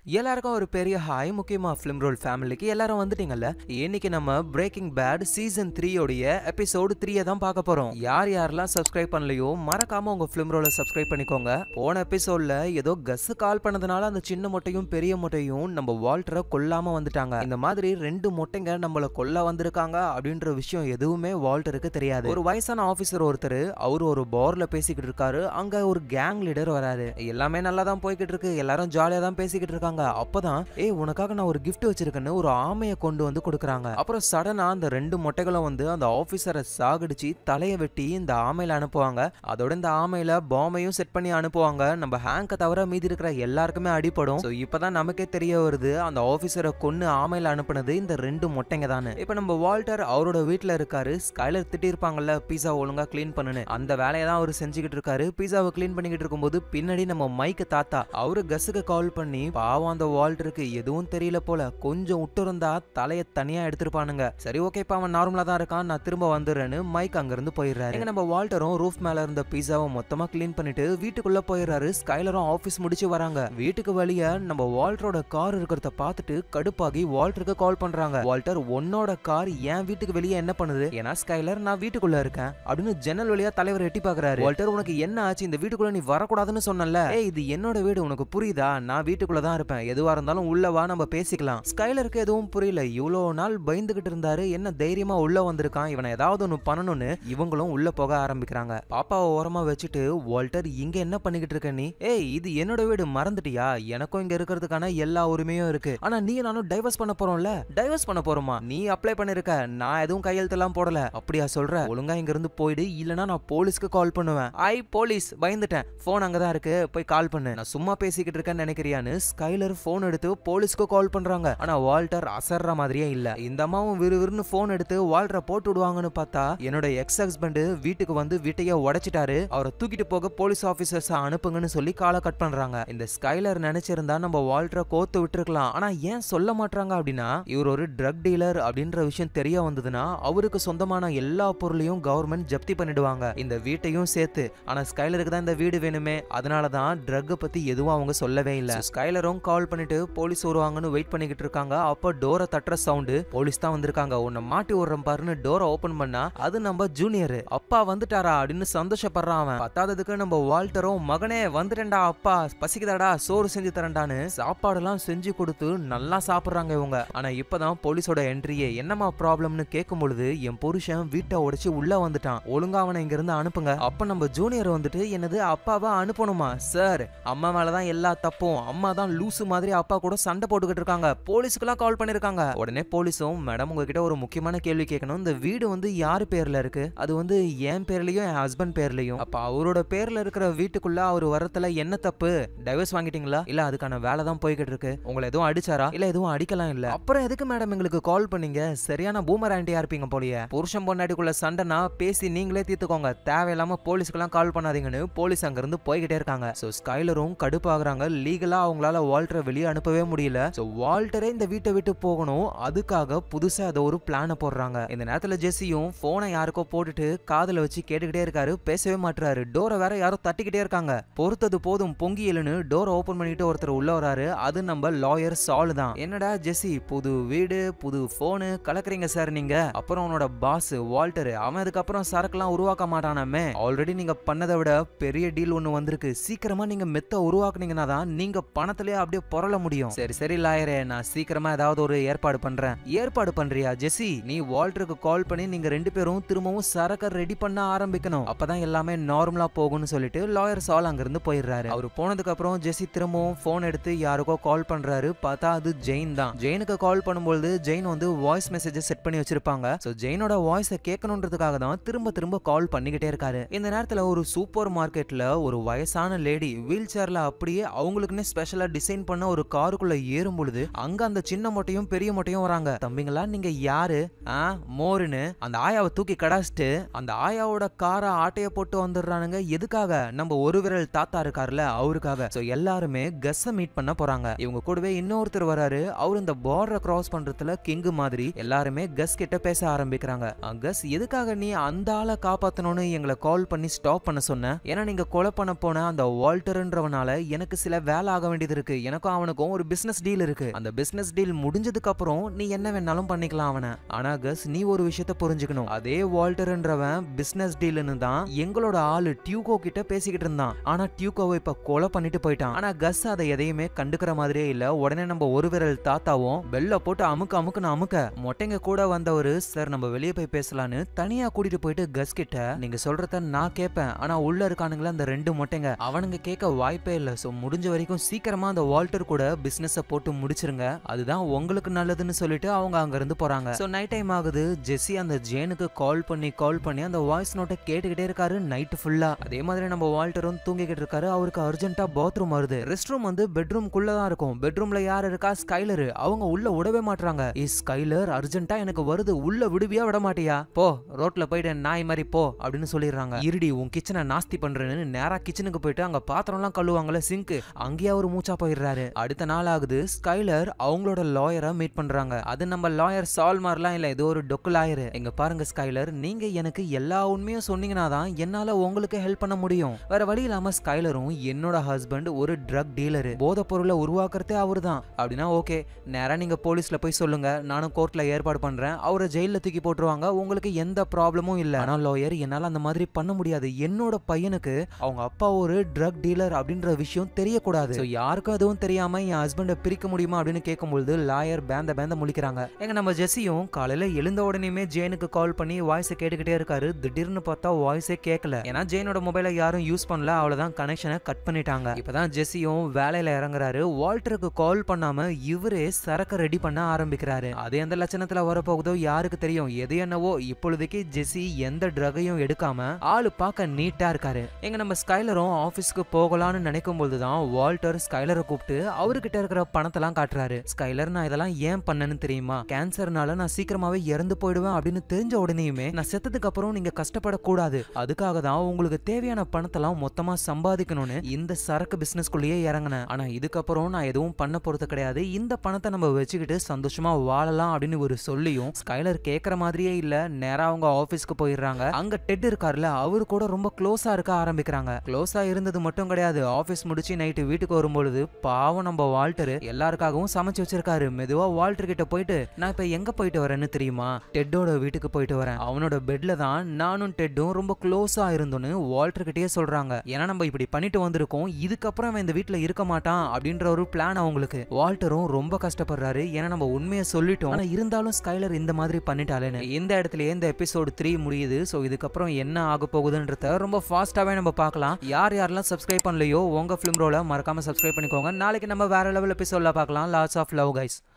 எல்லாருக்கும் ஒரு பெரிய ஹாய் முக்கியமா ஃபிலிம் ரோல் ஃபேமிலிக்கு எல்லாரும் வந்துட்டீங்கல்ல இன்னைக்கு நம்ம பிரேக்கிங் பேட் சீசன் த்ரீயோடைய எபிசோடு த்ரீயை தான் பார்க்க போறோம் யார் யாரெல்லாம் சப்ஸ்கிரைப் பண்ணலையோ மறக்காம உங்க ஃபிலிம் ரோலை சப்ஸ்கிரைப் பண்ணிக்கோங்க போன எபிசோட்ல ஏதோ கஸ் கால் பண்ணதுனால அந்த சின்ன மொட்டையும் பெரிய மொட்டையும் நம்ம வால்டரை கொல்லாம வந்துட்டாங்க இந்த மாதிரி ரெண்டு மொட்டைங்க நம்மள கொல்ல வந்திருக்காங்க அப்படின்ற விஷயம் எதுவுமே வால்டருக்கு தெரியாது ஒரு வயசான ஆபீசர் ஒருத்தர் அவர் ஒரு பார்ல பேசிக்கிட்டு இருக்காரு அங்க ஒரு கேங் லீடர் வராரு எல்லாமே நல்லா தான் போய்கிட்டு இருக்கு எல்லாரும் ஜாலியா தான் பேசிக்கிட்டு இருக்காங்க அப்பதான் ஏய் உனக்காக நான் ஒரு கிஃப்ட் வச்சிருக்கேன்னு ஒரு ஆமையை கொண்டு வந்து கொடுக்குறாங்க அப்புறம் சடனா அந்த ரெண்டு மொட்டைகளும் வந்து அந்த ஆபீசரை சாகடிச்சு தலையை வெட்டி இந்த ஆமையில அனுப்புவாங்க அதோட இந்த ஆமையில பாம்பையும் செட் பண்ணி அனுப்புவாங்க நம்ம ஹேங்கை தவிர மீதி இருக்கிற எல்லாருக்குமே அடிப்படும் ஸோ இப்பதான் நமக்கே தெரிய வருது அந்த ஆபீசரை கொன்னு ஆமையில அனுப்புனது இந்த ரெண்டு மொட்டைங்க தானே இப்போ நம்ம வால்டர் அவரோட வீட்ல இருக்காரு ஸ்கைலர் திட்டிருப்பாங்கல்ல பீஸா ஒழுங்கா க்ளீன் பண்ணுன்னு அந்த வேலையை தான் அவர் செஞ்சுக்கிட்டு இருக்காரு பீஸாவை க்ளீன் பண்ணிக்கிட்டு இருக்கும்போது பின்னாடி நம்ம மைக்கு தாத்தா அவரு கஸுக்கு கால் பண்ணி பாவம் அந்த வால்டருக்கு எதுவும் தெரியல போல கொஞ்சம் விட்டு இருந்தா தலையை தனியா எடுத்திருப்பானுங்க சரி ஓகேப்பா அவன் நார்மலா தான் இருக்கான் நான் திரும்ப வந்துடுறேன்னு மைக் அங்கிருந்து போயிடுறாரு எங்க நம்ம வால்டரும் ரூஃப் மேல இருந்த பீஸாவை மொத்தமா க்ளீன் பண்ணிட்டு வீட்டுக்குள்ள போயிடுறாரு ஸ்கைலரும் ஆபீஸ் முடிச்சு வராங்க வீட்டுக்கு வெளிய நம்ம வால்டரோட கார் இருக்கிறத பார்த்துட்டு கடுப்பாகி வால்டருக்கு கால் பண்றாங்க வால்டர் உன்னோட கார் என் வீட்டுக்கு வெளியே என்ன பண்ணுது ஏன்னா ஸ்கைலர் நான் வீட்டுக்குள்ள இருக்கேன் அப்படின்னு ஜன்னல் வழியா தலைவர் எட்டி பாக்குறாரு வால்டர் உனக்கு என்ன ஆச்சு இந்த வீட்டுக்குள்ள நீ வரக்கூடாதுன்னு சொன்னல ஏய் இது என்னோட வீடு உனக்கு புரியுதா நான் வீட்டுக்குள்ள தான் இருப்பேன் எதுவா இருந்தாலும் உள்ள வா நம்ம பேசிக்கலாம் ஸ்கைலருக்கு எதுவும் புரியல இவ்வளோ நாள் பயந்துகிட்டு இருந்தாரு என்ன தைரியமா உள்ள வந்திருக்கான் இவனை ஏதாவது ஒன்று பண்ணணும்னு இவங்களும் உள்ள போக ஆரம்பிக்கிறாங்க பாப்பாவை ஓரமா வச்சுட்டு வால்டர் இங்க என்ன பண்ணிக்கிட்டு இருக்க நீ ஏய் இது என்னோட வீடு மறந்துட்டியா எனக்கும் இங்க இருக்கிறதுக்கான எல்லா உரிமையும் இருக்கு ஆனா நீ நானும் டைவர்ஸ் பண்ண போறோம்ல டைவர்ஸ் பண்ண போறோமா நீ அப்ளை பண்ணிருக்க நான் எதுவும் கையெழுத்தெல்லாம் போடல அப்படியா சொல்ற ஒழுங்கா இங்க இருந்து போயிடு இல்லனா நான் போலீஸ்க்கு கால் பண்ணுவேன் ஐ போலீஸ் பயந்துட்டேன் போன் அங்கதான் இருக்கு போய் கால் பண்ணு நான் சும்மா பேசிக்கிட்டு இருக்கேன்னு நினைக்கிறியான்னு ஸ்கைலர் போன் எடுத்து போலீஸ்க்கு கால் பண்றாங்க ஆனா வால்டர் அசர்ற மாதிரியே இல்ல இந்த அம்மாவும் விறுவிறுன்னு போன் எடுத்து வால்டரை போட்டு விடுவாங்கன்னு பார்த்தா என்னோட எக்ஸ் ஹஸ்பண்ட் வீட்டுக்கு வந்து வீட்டையே உடைச்சிட்டாரு அவரை தூக்கிட்டு போக போலீஸ் ஆபீசர்ஸ் அனுப்புங்கன்னு சொல்லி காலை கட் பண்றாங்க இந்த ஸ்கைலர் நினைச்சிருந்தா நம்ம வால்டரை கோத்து விட்டுருக்கலாம் ஆனா ஏன் சொல்ல மாட்டாங்க அப்படின்னா இவர் ஒரு ட்ரக் டீலர் அப்படின்ற விஷயம் தெரிய வந்ததுன்னா அவருக்கு சொந்தமான எல்லா பொருளையும் கவர்மெண்ட் ஜப்தி பண்ணிடுவாங்க இந்த வீட்டையும் சேர்த்து ஆனா ஸ்கைலருக்கு தான் இந்த வீடு வேணுமே அதனால தான் ட்ரக் பத்தி எதுவும் அவங்க சொல்லவே இல்ல ஸ்கைலரும் கால் பண்ணிட்டு போலீஸ் வருவாங்கன்னு வெயிட் பண்ணிக்கிட்டு இருக்காங்க அப்போ டோரை தட்டுற சவுண்டு போலீஸ் தான் வந்திருக்காங்க உன்னை மாட்டி விடுறேன் பாருன்னு டோரை ஓபன் பண்ணா அது நம்ம ஜூனியர் அப்பா வந்துட்டாரா அப்படின்னு சந்தோஷப்படுறான் அவன் பத்தாததுக்கு நம்ம வால்டரும் மகனே வந்துட்டேன்டா அப்பா பசிக்குதாடா சோறு செஞ்சு தரேன்டான்னு சாப்பாடெல்லாம் செஞ்சு கொடுத்து நல்லா சாப்பிடுறாங்க இவங்க ஆனா இப்பதான் போலீஸோட என்ட்ரியே என்னமா ப்ராப்ளம்னு கேட்கும் பொழுது என் புருஷன் வீட்டை உடைச்சு உள்ள வந்துட்டான் ஒழுங்கா அவனை இங்க இருந்து அனுப்புங்க அப்ப நம்ம ஜூனியர் வந்துட்டு என்னது அப்பாவை அனுப்பணுமா சார் அம்மா மேலதான் எல்லா தப்பும் அம்மா தான் லூசு மாதிரி அப்பா கூட சண்டை போட்டுக்கிட்டு இருக்காங்க போலீஸுக்கெல்லாம் கால் பண்ணிருக்காங்க உடனே போலீஸும் மேடம் உங்ககிட்ட ஒரு முக்கியமான கேள்வி கேட்கணும் இந்த வீடு வந்து யார் பேர்ல இருக்கு அது வந்து என் பேர்லயும் என் ஹஸ்பண்ட் பேர்லயும் அப்ப அவரோட பேர்ல இருக்கிற வீட்டுக்குள்ள அவர் வரத்துல என்ன தப்பு டைவர்ஸ் வாங்கிட்டீங்களா இல்ல அதுக்கான வேலை தான் போய்கிட்டு இருக்கு உங்களை எதுவும் அடிச்சாரா இல்ல எதுவும் அடிக்கலாம் இல்ல அப்புறம் எதுக்கு மேடம் எங்களுக்கு கால் பண்ணீங்க சரியான பூமர் ஆண்டியா இருப்பீங்க போலியே புருஷன் பொண்டாட்டிக்குள்ள சண்டைனா பேசி நீங்களே தீர்த்துக்கோங்க தேவையில்லாம போலீஸ்க்கெல்லாம் கால் பண்ணாதீங்கன்னு போலீஸ் அங்க இருந்து போய்கிட்டே இருக்காங்க சோ ஸ்கைலரும் கடுப்பாகுறாங்க லீகலா அவங்களால வால்டரை வெளியே அனுப்பவே முடியல சோ வால்டரே இந்த வீட்டை விட்டு போகணும் அதுக்காக புதுசா அதை ஒரு பிளான போடுறாங்க இந்த நேரத்துல ஜெஸ்ஸியும் போனை யாருக்கோ போட்டுட்டு காதுல வச்சு கேட்டுக்கிட்டே இருக்காரு பேசவே மாட்டுறாரு டோரை வேற யாரோ தட்டிக்கிட்டே இருக்காங்க பொறுத்தது போதும் பொங்கி எழுன்னு டோரை ஓபன் பண்ணிட்டு ஒருத்தர் உள்ள வராரு அது நம்ம லாயர் சால் தான் என்னடா ஜெஸ்ஸி புது வீடு புது போனு கலக்குறீங்க சார் நீங்க அப்புறம் உன்னோட பாஸ் வால்டர் அவன் அதுக்கப்புறம் சரக்குலாம் உருவாக்க மாட்டானாமே ஆல்ரெடி நீங்க பண்ணதை விட பெரிய டீல் ஒன்னு வந்திருக்கு சீக்கிரமா நீங்க மெத்த உருவாக்குனீங்கன்னா தான் நீங்க பணத்திலே அப்படியே புரள முடியும் சரி சரி லாயரே நான் சீக்கிரமா ஏதாவது ஒரு ஏற்பாடு பண்றேன் ஏற்பாடு பண்றியா ஜெஸ்ஸி நீ வால்டருக்கு கால் பண்ணி நீங்க ரெண்டு பேரும் திரும்பவும் சரக்க ரெடி பண்ண ஆரம்பிக்கணும் அப்பதான் எல்லாமே நார்மலா போகும்னு சொல்லிட்டு லாயர் சால் அங்கிருந்து போயிடுறாரு அவர் போனதுக்கு அப்புறம் ஜெஸ்ஸி திரும்பவும் போன் எடுத்து யாருக்கோ கால் பண்றாரு பார்த்தா அது ஜெயின் தான் ஜெயினுக்கு கால் பண்ணும்போது ஜெயின் வந்து வாய்ஸ் மெசேஜ் செட் பண்ணி வச்சிருப்பாங்க சோ ஜெயினோட வாய்ஸை கேட்கணுன்றதுக்காக தான் திரும்ப திரும்ப கால் பண்ணிக்கிட்டே இருக்காரு இந்த நேரத்துல ஒரு சூப்பர் மார்க்கெட்ல ஒரு வயசான லேடி வீல் சேர்ல அப்படியே அவங்களுக்குன்னே ஸ்பெஷலா டிசைன் பண்ண ஒரு காருக்குள்ள ஏறும் பொழுது அங்க அந்த சின்ன மொட்டையும் பெரிய மொட்டையும் வராங்க தம்பிங்களா நீங்க யாரு ஆ மோருன்னு அந்த ஆயாவை தூக்கி கடாச்சிட்டு அந்த ஆயாவோட காரை ஆட்டைய போட்டு வந்துடுறானுங்க எதுக்காக நம்ம ஒரு விரல் தாத்தா இருக்காருல்ல அவருக்காக சோ எல்லாருமே கஸ்ஸ மீட் பண்ண போறாங்க இவங்க கூடவே இன்னொருத்தர் வராரு அவர் இந்த பார்டரை கிராஸ் பண்றதுல கிங்கு மாதிரி எல்லாருமே கஸ் கிட்ட பேச ஆரம்பிக்கிறாங்க "அஹ், கஸ் எதுக்காக நீ அந்த ஆளை காப்பாத்தணும்னு எங்களை கால் பண்ணி ஸ்டாப் பண்ண சொன்ன ஏன்னா நீங்க கொலை பண்ண போன அந்த வால்டர்ன்றவனால எனக்கு சில வேலை ஆக வேண்டியது இருக்கு எனக்கு எனக்கும் அவனுக்கும் ஒரு பிசினஸ் டீல் இருக்கு அந்த பிசினஸ் டீல் முடிஞ்சதுக்கு அப்புறம் நீ என்ன வேணாலும் பண்ணிக்கலாம் அவனை ஆனா கஸ் நீ ஒரு விஷயத்த புரிஞ்சுக்கணும் அதே வால்டர்ன்றவன் பிசினஸ் டீல்னு தான் எங்களோட ஆளு டியூகோ கிட்ட பேசிக்கிட்டு இருந்தான் ஆனா டியூகோவை இப்ப கொலை பண்ணிட்டு போயிட்டான் ஆனா கஸ் அதை எதையுமே கண்டுக்கிற மாதிரியே இல்ல உடனே நம்ம ஒரு விரல் தாத்தாவும் பெல்ல போட்டு அமுக்கு அமுக்குன்னு அமுக்க மொட்டைங்க கூட வந்தவரு சார் நம்ம வெளியே போய் பேசலான்னு தனியா கூட்டிட்டு போயிட்டு கஸ் கிட்ட நீங்க சொல்றத நான் கேட்பேன் ஆனா உள்ள இருக்கானுங்களா அந்த ரெண்டு மொட்டைங்க அவனுங்க கேட்க வாய்ப்பே இல்ல சோ முடிஞ்ச வரைக்கும் சீக்கிரமா அந்த வால்டர் கூட பிசினஸ போட்டு முடிச்சிருங்க அதுதான் உங்களுக்கு நல்லதுன்னு சொல்லிட்டு அவங்க அங்க இருந்து போறாங்க சோ நைட் டைம் ஆகுது ஜெஸ்ஸி அந்த ஜேனுக்கு கால் பண்ணி கால் பண்ணி அந்த வாய்ஸ் நோட்டை கேட்டுக்கிட்டே இருக்காரு நைட் ஃபுல்லா அதே மாதிரி நம்ம வால்டரும் தூங்கிக்கிட்டு இருக்காரு அவருக்கு அர்ஜென்ட்டா பாத்ரூம் வருது ரெஸ்ட் ரூம் வந்து பெட்ரூம்குள்ள தான் இருக்கும் பெட்ரூம்ல யார் இருக்கா ஸ்கைலர் அவங்க உள்ள விடவே மாட்றாங்க ஏ ஸ்கைலர் அர்ஜென்ட்டா எனக்கு வருது உள்ள விடுவியா விட மாட்டியா போ ரோட்ல போயிட்டு நாய் மாதிரி போ அப்படின்னு சொல்லிடுறாங்க இருடி உன் கிச்சனை நாஸ்தி பண்றேன்னு நேரா கிச்சனுக்கு போயிட்டு அங்க பாத்திரம்லாம் கழுவாங்கல்ல சிங்க் அங்கேயே அவர் மூச்சா போயிடுறாரு அடுத்த நாள் ஆகுது ஸ்கைலர் அவங்களோட லாயரை மீட் பண்றாங்க அது நம்ம லாயர் சால்மார்லாம் இல்ல இது ஒரு டொக்கு லாயர் எங்க பாருங்க ஸ்கைலர் நீங்க எனக்கு எல்லா உண்மையும் சொன்னீங்கன்னா தான் என்னால உங்களுக்கு ஹெல்ப் பண்ண முடியும் வேற வழி இல்லாம ஸ்கைலரும் என்னோட ஹஸ்பண்ட் ஒரு ட்ரக் டீலர் போதை பொருளை உருவாக்குறதே அவரு தான் அப்படின்னா ஓகே நேரா நீங்க போலீஸ்ல போய் சொல்லுங்க நானும் கோர்ட்ல ஏற்பாடு பண்றேன் அவரை ஜெயில தூக்கி போட்டுருவாங்க உங்களுக்கு எந்த ப்ராப்ளமும் இல்ல ஆனா லாயர் என்னால அந்த மாதிரி பண்ண முடியாது என்னோட பையனுக்கு அவங்க அப்பா ஒரு ட்ரக் டீலர் அப்படின்ற விஷயம் தெரியக்கூடாது So, யாருக்கும் எதுவும் தெரியாம என் ஹஸ்பண்டை பிரிக்க முடியுமா அப்படின்னு கேட்கும்பொழுது லாயர் பேந்த பேந்த முழிக்கிறாங்க எங்க நம்ம ஜெஸ்ஸியும் காலையில எழுந்த உடனேயுமே ஜேனுக்கு கால் பண்ணி வாய்ஸை கேட்டுக்கிட்டே இருக்காரு திடீர்னு பார்த்தா வாய்ஸே கேட்கல ஏன்னா ஜேனோட மொபைலை யாரும் யூஸ் பண்ணல அவ்வளவுதான் கனெக்ஷனை கட் பண்ணிட்டாங்க இப்பதான் ஜெஸ்ஸியும் வேலையில இறங்குறாரு வால்டருக்கு கால் பண்ணாம இவரே சரக்கு ரெடி பண்ண ஆரம்பிக்கிறாரு அது எந்த லட்சணத்துல வரப்போகுதோ யாருக்கு தெரியும் எது என்னவோ இப்பொழுதைக்கு ஜெஸ்ஸி எந்த ட்ரகையும் எடுக்காம ஆளு பார்க்க நீட்டா இருக்காரு எங்க நம்ம ஸ்கைலரும் ஆபீஸ்க்கு போகலாம்னு நினைக்கும் போதுதான் வால்டர் ஸ்கைலரை கூப்பிட்டு அவர்கிட்ட இருக்கிற பணத்தெல்லாம் காட்டுறாரு ஸ்கைலர் நான் இதெல்லாம் ஏன் பண்ணேன்னு தெரியுமா கேன்சர்னால நான் சீக்கிரமாவே இறந்து போயிடுவேன் அப்படின்னு தெரிஞ்ச உடனேயுமே நான் செத்ததுக்கு அப்புறம் நீங்க கஷ்டப்படக்கூடாது அதுக்காக தான் உங்களுக்கு தேவையான பணத்தெல்லாம் மொத்தமா சம்பாதிக்கணும்னு இந்த சரக்கு பிசினஸ்குள்ளேயே இறங்கினேன் ஆனா இதுக்கப்புறம் நான் எதுவும் பண்ண போறது கிடையாது இந்த பணத்தை நம்ம வச்சுக்கிட்டு சந்தோஷமா வாழலாம் அப்படின்னு ஒரு சொல்லியும் ஸ்கைலர் கேக்குற மாதிரியே இல்ல நேரா அவங்க ஆபீஸ்க்கு போயிடுறாங்க அங்க டெட் இருக்காருல்ல அவரு கூட ரொம்ப க்ளோஸா இருக்க ஆரம்பிக்கிறாங்க க்ளோஸா இருந்தது மட்டும் கிடையாது ஆபீஸ் முடிச்சு நைட்டு வீட்டுக்கு வரும்பொழுது பாவம் நம்ம வால்டர் எல்லாருக்காகவும் சமைச்சு வச்சிருக்காரு மெதுவா வால்டர் கிட்ட போயிட்டு நான் இப்ப எங்க போயிட்டு வரேன்னு தெரியுமா டெட்டோட வீட்டுக்கு போயிட்டு வரேன் அவனோட பெட்ல தான் நானும் டெட்டும் ரொம்ப க்ளோஸா இருந்தோன்னு வால்டர் கிட்டயே சொல்றாங்க ஏன்னா நம்ம இப்படி பண்ணிட்டு வந்திருக்கோம் இதுக்கப்புறம் அவன் இந்த வீட்ல இருக்க மாட்டான் அப்படின்ற ஒரு பிளான் அவங்களுக்கு வால்டரும் ரொம்ப கஷ்டப்படுறாரு ஏன்னா நம்ம உண்மையை சொல்லிட்டோம் ஆனா இருந்தாலும் ஸ்கைலர் இந்த மாதிரி பண்ணிட்டாலேன்னு இந்த இடத்துல இந்த எபிசோடு த்ரீ முடியுது ஸோ இதுக்கப்புறம் என்ன ஆக போகுதுன்றத ரொம்ப ஃபாஸ்ட்டாவே நம்ம பார்க்கலாம் யார் யாரெல்லாம் சப்ஸ்கிரைப் பண்ணலையோ உங்க ஃபிலிம் ரோல மறக்காம சப்ஸ்கிரைப் பண்ணிக்கோங்க நாளைக்கு நம்ம வேற லெவல் எபிசோட்ல பார்க்கலாம் லாட்ஸ் ஆஃப் லவ் கைஸ்